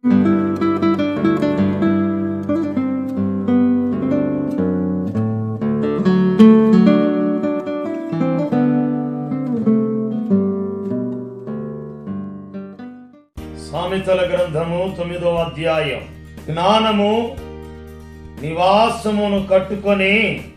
సామెతల గ్రంథము తొమ్మిదో అధ్యాయం జ్ఞానము నివాసమును కట్టుకొని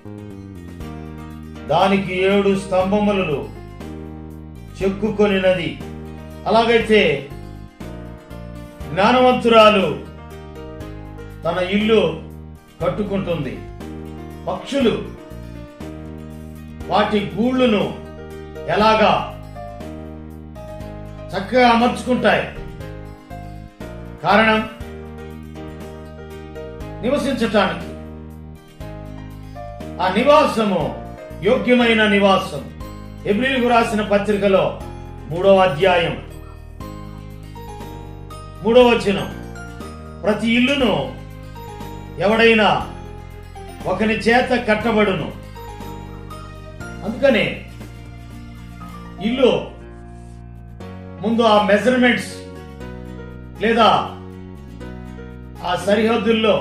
దానికి ఏడు స్తంభములు చెక్కుకొనినది అలాగైతే జ్ఞానవంతురాలు తన ఇల్లు కట్టుకుంటుంది పక్షులు వాటి గూళ్ళును ఎలాగా చక్కగా అమర్చుకుంటాయి కారణం నివసించటానికి ఆ నివాసము యోగ్యమైన నివాసం ఎబ్రిల్కు రాసిన పత్రికలో మూడవ అధ్యాయం మూడవ వచనం ప్రతి ఇల్లును ఎవడైనా ఒకని చేత కట్టబడును అందుకనే ఇల్లు ముందు ఆ మెజర్మెంట్స్ లేదా ఆ సరిహద్దుల్లో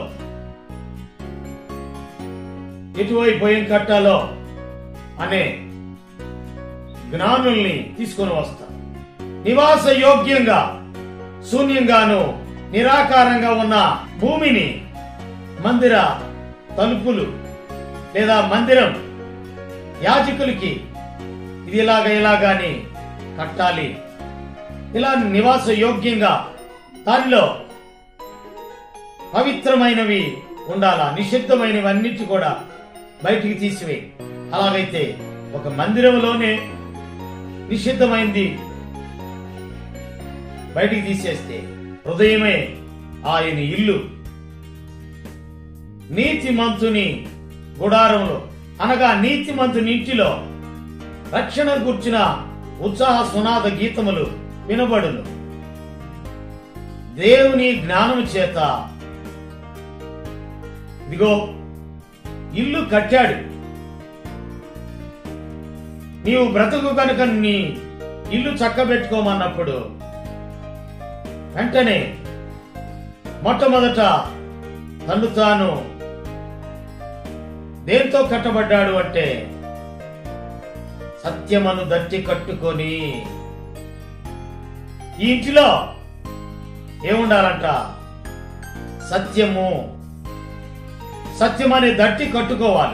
ఎటువైపు ఏం కట్టాలో అనే జ్ఞానుల్ని తీసుకొని వస్తారు నివాస యోగ్యంగా శూన్యంగాను నిరాకారంగా ఉన్న భూమిని మందిర తలుపులు లేదా మందిరం యాజకులకి ఇది ఇలాగ ఇలాగాని కట్టాలి ఇలా నివాస యోగ్యంగా దానిలో పవిత్రమైనవి ఉండాలా నిషిద్ధమైనవి అన్నిటి కూడా బయటికి తీసివేయి అలాగైతే ఒక మందిరంలోనే నిషిద్ధమైంది బయటికి తీసేస్తే హృదయమే ఆయన ఇల్లు నీతిమంతుని గుడారంలో అనగా నీతిమంతుని ఇంటిలో రక్షణ కూర్చిన ఉత్సాహ సునాద గీతములు వినబడును దేవుని జ్ఞానము చేత ఇదిగో ఇల్లు కట్టాడు నీవు బ్రతుకు కనుక నీ ఇల్లు చక్కబెట్టుకోమన్నప్పుడు వెంటనే మొట్టమొదట తను తాను దేంతో కట్టబడ్డాడు అంటే సత్యమను దట్టి కట్టుకొని ఈ ఇంటిలో ఏముండాలంట సత్యము సత్యం అనే దట్టి కట్టుకోవాలి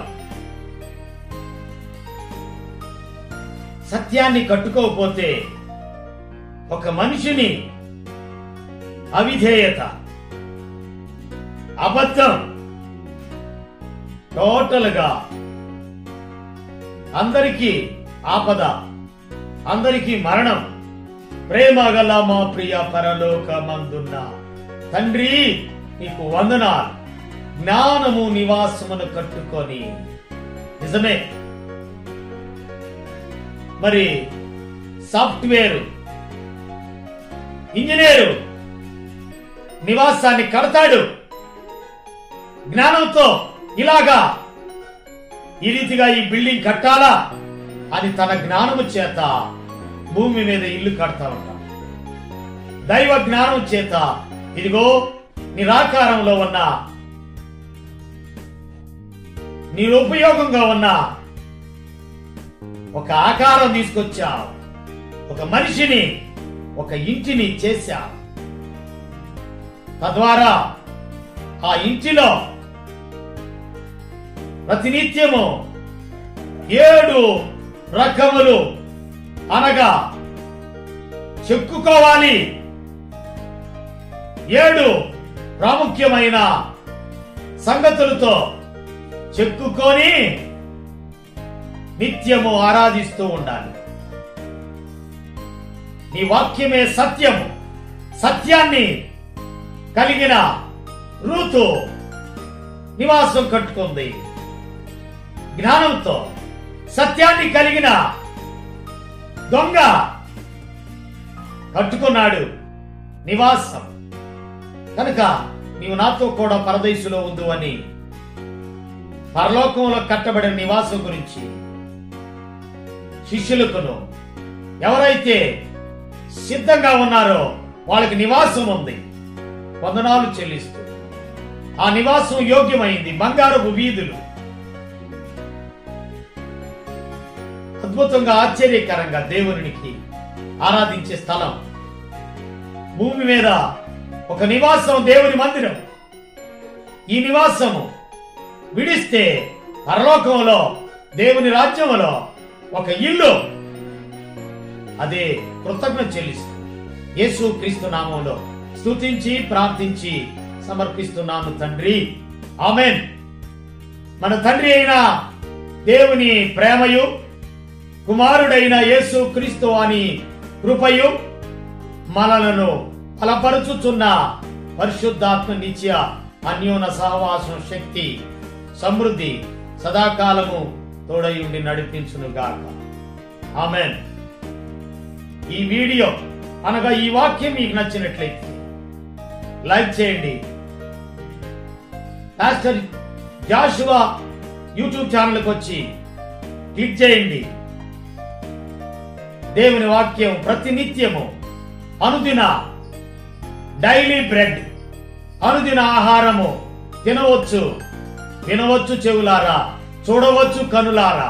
సత్యాన్ని కట్టుకోకపోతే ఒక మనిషిని అవిధేయత అబద్ధం టోటల్ గా అందరికీ ఆపద అందరికీ మరణం ప్రేమ గల మా ప్రియ పరలోకమందున్న తండ్రి నీకు వందనాలు జ్ఞానము నివాసమును కట్టుకొని నిజమే మరి సాఫ్ట్వేర్ ఇంజనీరు నివాసాన్ని కడతాడు జ్ఞానంతో ఇలాగా ఈ రీతిగా ఈ బిల్డింగ్ కట్టాలా అని తన జ్ఞానము చేత భూమి మీద ఇల్లు కడతా ఉంటాం దైవ జ్ఞానం చేత ఇదిగో నిరాకారంలో ఉన్న నిరుపయోగంగా ఉన్న ఒక ఆకారం తీసుకొచ్చావు ఒక మనిషిని ఒక ఇంటిని చేశావు తద్వారా ఆ ఇంటిలో ప్రతినిత్యము ఏడు రకములు అనగా చెక్కుకోవాలి ఏడు ప్రాముఖ్యమైన సంగతులతో చెక్కుకొని నిత్యము ఆరాధిస్తూ ఉండాలి నీ వాక్యమే సత్యము సత్యాన్ని కలిగిన రూతు నివాసం కట్టుకుంది జ్ఞానంతో సత్యాన్ని కలిగిన దొంగ కట్టుకున్నాడు నివాసం కనుక నీవు నాతో కూడా పరదేశులో ఉందు అని పరలోకంలో కట్టబడిన నివాసం గురించి శిష్యులకును ఎవరైతే సిద్ధంగా ఉన్నారో వాళ్ళకి నివాసం ఉంది వందనాలు చెల్లిస్తూ ఆ నివాసం యోగ్యమైంది బంగారపు వీధులు అద్భుతంగా ఆశ్చర్యకరంగా దేవునికి ఆరాధించే స్థలం భూమి మీద ఒక నివాసం దేవుని మందిరం ఈ నివాసము విడిస్తే పరలోకంలో దేవుని రాజ్యములో ఒక ఇల్లు అదే కృతజ్ఞత చెల్లిస్తూ యేసు క్రీస్తు నామంలో స్తుతించి ప్రార్థించి సమర్పిస్తున్నాను తండ్రి ఆమెన్ మన తండ్రి అయిన దేవుని ప్రేమయు కుమారుడైన యేసు క్రీస్తు అని కృపయు మనలను బలపరుచుచున్న పరిశుద్ధాత్మ నిత్య అన్యోన సహవాసం శక్తి సమృద్ధి సదాకాలము తోడయుండి నడిపించును గాక ఆమెన్ ఈ వీడియో అనగా ఈ వాక్యం మీకు నచ్చినట్లయితే లైక్ చేయండి పాస్టర్ జాషువా యూట్యూబ్ ఛానల్కి వచ్చి క్లిక్ చేయండి దేవుని వాక్యం ప్రతినిత్యము అనుదిన డైలీ బ్రెడ్ అనుదిన ఆహారము తినవచ్చు వినవచ్చు చెవులారా చూడవచ్చు కనులారా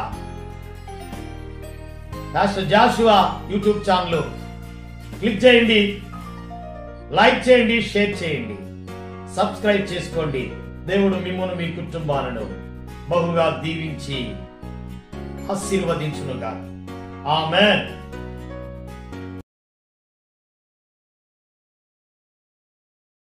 pastor Joshua YouTube channel click చేయండి లైక్ చేయండి షేర్ చేయండి సబ్స్క్రైబ్ చేసుకోండి దేవుడు మిమ్మల్ని మీ కుటుంబాలను బహుగా దీవించి ఆశీర్వదించునుగా ఆమెన్